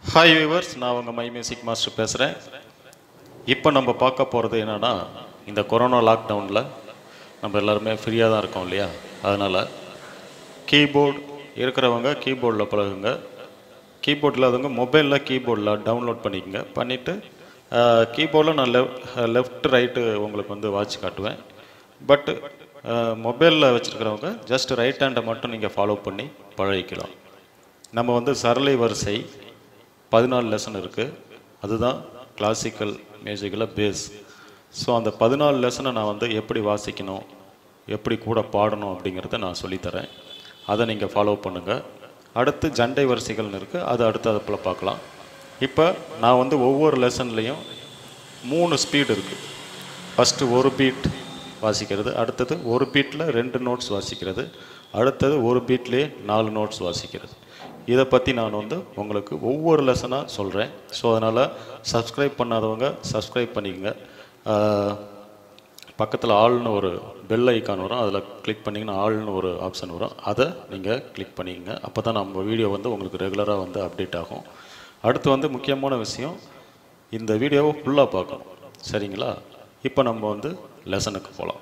hi viewers நான் உங்கள் my music master பேசுகிறேன் இப்போ நம்ம பார்க்க போகிறது என்னென்னா இந்த கொரோனா லாக்டவுனில் நம்ம எல்லாருமே ஃப்ரீயாக தான் இருக்கோம் இல்லையா அதனால் கீபோர்டு இருக்கிறவங்க கீபோர்டில் பழகுங்க கீபோர்ட் இல்லாதவங்க மொபைலில் கீபோர்டில் டவுன்லோட் பண்ணிக்கங்க பண்ணிவிட்டு கீபோர்டில் நான் லெஃப்ட் லெஃப்ட் ரைட்டு உங்களுக்கு வந்து வாட்ச் காட்டுவேன் பட்டு மொபைலில் வச்சுருக்கிறவங்க ஜஸ்ட் ரைட் ஹேண்டை மட்டும் நீங்கள் ஃபாலோ பண்ணி பழகிக்கலாம் நம்ம வந்து சரளை வரிசை பதினாலு லெசன் இருக்குது அதுதான் கிளாசிக்கல் மியூசிக்கில் பேஸ் ஸோ அந்த பதினாலு லெசனை நான் வந்து எப்படி வாசிக்கணும் எப்படி கூட பாடணும் அப்படிங்கிறத நான் சொல்லித்தரேன் அதை நீங்கள் ஃபாலோ பண்ணுங்கள் அடுத்து ஜண்டை வரிசைகள்னு இருக்குது அது அடுத்த அதில் பார்க்கலாம் இப்போ நான் வந்து ஒவ்வொரு லெசன்லேயும் மூணு ஸ்பீடு இருக்குது ஃபஸ்ட்டு ஒரு பீட் வாசிக்கிறது அடுத்தது ஒரு பீட்டில் ரெண்டு நோட்ஸ் வாசிக்கிறது அடுத்தது ஒரு பீட்லேயே நாலு நோட்ஸ் வாசிக்கிறது இதை பற்றி நான் வந்து உங்களுக்கு ஒவ்வொரு லெசனாக சொல்கிறேன் ஸோ அதனால் சப்ஸ்கிரைப் பண்ணாதவங்க சப்ஸ்கிரைப் பண்ணிக்கங்க பக்கத்தில் ஆள்னு ஒரு பெல் ஐக்கான் வரும் அதில் கிளிக் பண்ணிங்கன்னா ஆள்னு ஒரு ஆப்ஷன் வரும் அதை நீங்கள் கிளிக் பண்ணிக்கங்க அப்போ தான் நம்ம வீடியோ வந்து உங்களுக்கு ரெகுலராக வந்து அப்டேட் ஆகும் அடுத்து வந்து முக்கியமான விஷயம் இந்த வீடியோவை ஃபுல்லாக பார்க்கணும் சரிங்களா இப்போ நம்ம வந்து லெசனுக்கு போகலாம்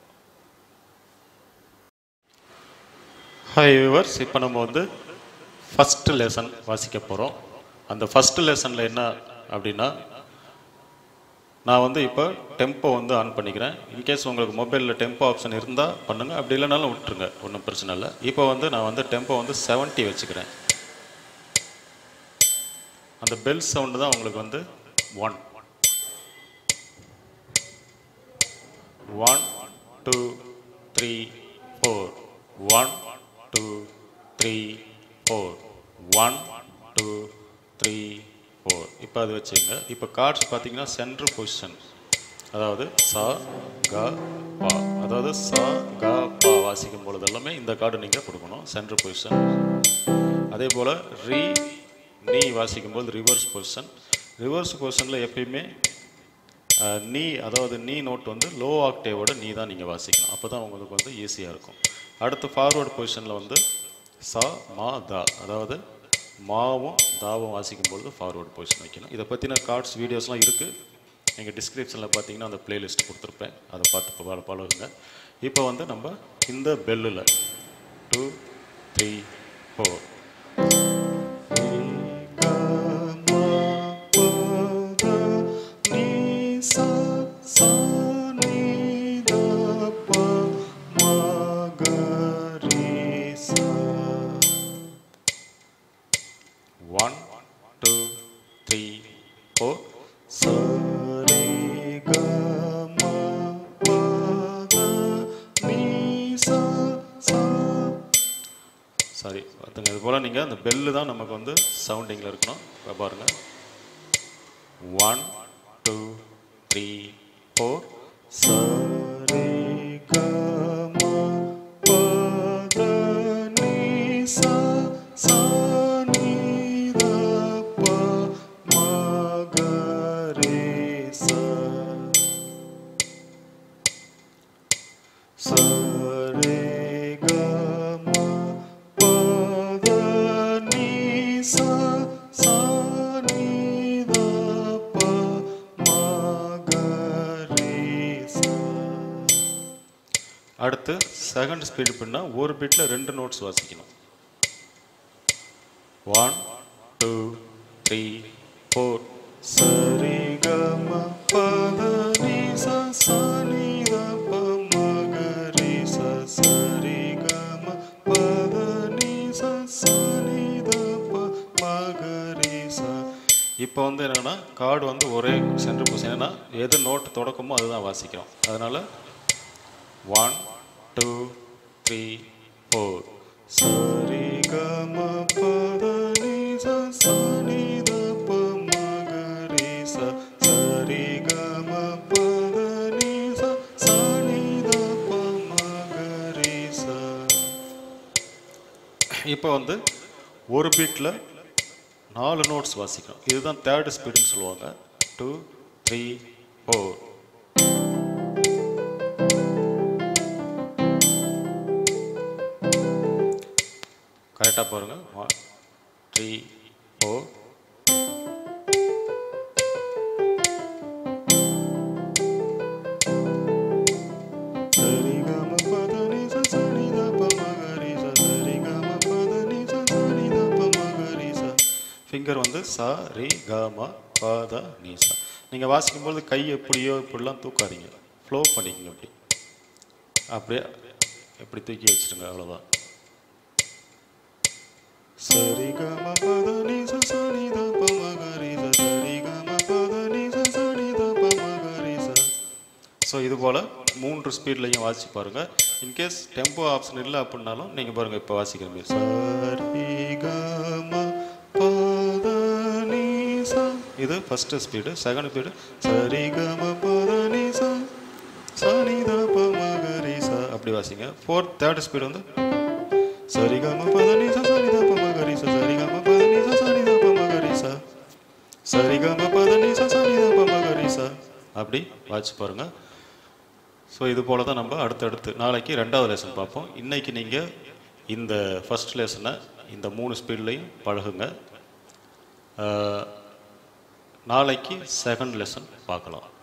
ஹாய் வியூவர்ஸ் இப்போ நம்ம வந்து ஃபஸ்ட்டு லெசன் வாசிக்க போகிறோம் அந்த ஃபஸ்ட்டு லெசனில் என்ன அப்படின்னா நான் வந்து இப்போ டெம்போ வந்து ஆன் பண்ணிக்கிறேன் இன்கேஸ் உங்களுக்கு மொபைலில் டெம்போ ஆப்ஷன் இருந்தால் பண்ணுங்கள் அப்படி இல்லைனாலும் விட்டுருங்க ஒன்றும் பிரச்சனை இல்லை இப்போ வந்து நான் வந்து டெம்போ வந்து 70 வச்சுக்கிறேன் அந்த பெல் சவுண்டு தான் உங்களுக்கு வந்து one one two three four one two three four one two three four இப்போ அது வச்சுங்க இப்போ கார்ட்ஸ் பார்த்தீங்கன்னா சென்ட்ரு பொசிஷன் அதாவது சா க பா அதாவது சா க பா வாசிக்கும் பொழுது எல்லாமே இந்த கார்டு நீங்கள் கொடுக்கணும் சென்ட்ரு பொசிஷன் அதே போல் ரீ நீ வாசிக்கும்போது ரிவர்ஸ் பொசிஷன் ரிவர்ஸ் பொசிஷனில் எப்பயுமே அஹ், நீ அதாவது நீ நோட் வந்து லோ ஆக்டேவோட நீ தான் நீங்கள் வாசிக்கணும் அப்போ தான் உங்களுக்கு வந்து ஈஸியாக இருக்கும் அடுத்து ஃபார்வர்ட் பொசிஷனில் வந்து சா மா தா அதாவது மாவும் தாவும் வாசிக்கும் பொழுது ஃபார்வர்ட் பொசிஷன் வைக்கணும் இதை பற்றின கார்ட்ஸ் வீடியோஸ்லாம் இருக்குது நீங்கள் டிஸ்கிரிப்ஷனில் பார்த்தீங்கன்னா அந்த பிளேலிஸ்ட் கொடுத்துருப்பேன் அதை பார்த்து ப- பழ- பழகுங்க இப்போ வந்து நம்ம இந்த பெல்லில் two three four one two three four sorry பார்த்துங்க இது போல் நீங்கள் அந்த பெல்லு தான் நமக்கு வந்து சவுண்டிங்கில் இருக்கணும் இப்போ பாருங்கள் ஒன் டூ த்ரீ ஃபோர் சரி சரி அடுத்து செகண்ட் ஸ்பீடு பண்ணா ஒரு பீட்டில் ரெண்டு நோட்ஸ் வாசிக்கணும் ஒன் டூ த்ரீ ஃபோர் சரி கம பத நீ ச ச நீ த ப ம க ரீ ச சரி கம பத நீ ச ச நீ த ப ம க ரீ ச இப்போ வந்து என்னன்னா கார்டு வந்து ஒரே சென்ட்ரு பொசிஷன் ஏன்னா எது நோட் தொடக்கமோ அதுதான் வாசிக்கிறோம் அதனால ஒன் டூ த்ரீ ஃபோர் சரி கம பத நீ ச ச நீ த ப ம க ரீ ச சரி கம பத நீ ச ச நீ த ப ம க ரீ ச இப்போ வந்து ஒரு பீட்டில் நாலு நோட்ஸ் வாசிக்கணும் இதுதான் தேர்ட் ஸ்பீடுன்னு சொல்லுவாங்க டூ த்ரீ ஃபோர் கரெக்டாக பாருங்கள் ஒன் த்ரீ ஃபோர் ஃபிங்கர் வந்து சா ரி க ம ப த நீ சா நீங்கள் வாசிக்கும்போது கை எப்படியோ இப்படிலாம் தூக்காதீங்க ஃப்ளோ பண்ணிக்கங்க அப்படி அப்படியே எப்படி தூக்கி வச்சிருங்க அவ்வளோதான் சரி க ம ப த நீ ச ச நீ த ப ம க ரி ச சரி க ம ப த நீ ச ச நீ த ப ம க ரி ச ஸோ இது போல் மூன்று ஸ்பீட்லையும் வாசிச்சு பாருங்கள் இன்கேஸ் டெம்போ ஆப்ஷன் இல்லை அப்படின்னாலும் நீங்கள் பாருங்கள் இப்போ வாசிக்கிற மாதிரி சரி க ம ப த நீ ச இது ஃபஸ்ட்டு ஸ்பீடு செகண்ட் ஸ்பீடு சரி க ம ப த நீ ச ச நீ த ப ம க ரி ச அப்படி வாசிங்க ஃபோர்த் தேர்ட் ஸ்பீடு வந்து சரி க ம ப த நீ ச ச நீ த ப ம க ரி ச சரி க ம ப த நீ ச ச நீ த ப ம க ரி ச சரி க ம ப த நீ ச ச நீ த ப ம க ரி ச அப்படி வாசிச்சு பாருங்கள் ஸோ இது போல தான் நம்ம அடுத்தடுத்து நாளைக்கு ரெண்டாவது லெசன் பார்ப்போம் இன்னைக்கு நீங்கள் இந்த ஃபர்ஸ்ட் லெசனை இந்த மூணு ஸ்பீட்லேயும் பழகுங்க ஆஹ், நாளைக்கு செகண்ட் லெசன் பார்க்கலாம்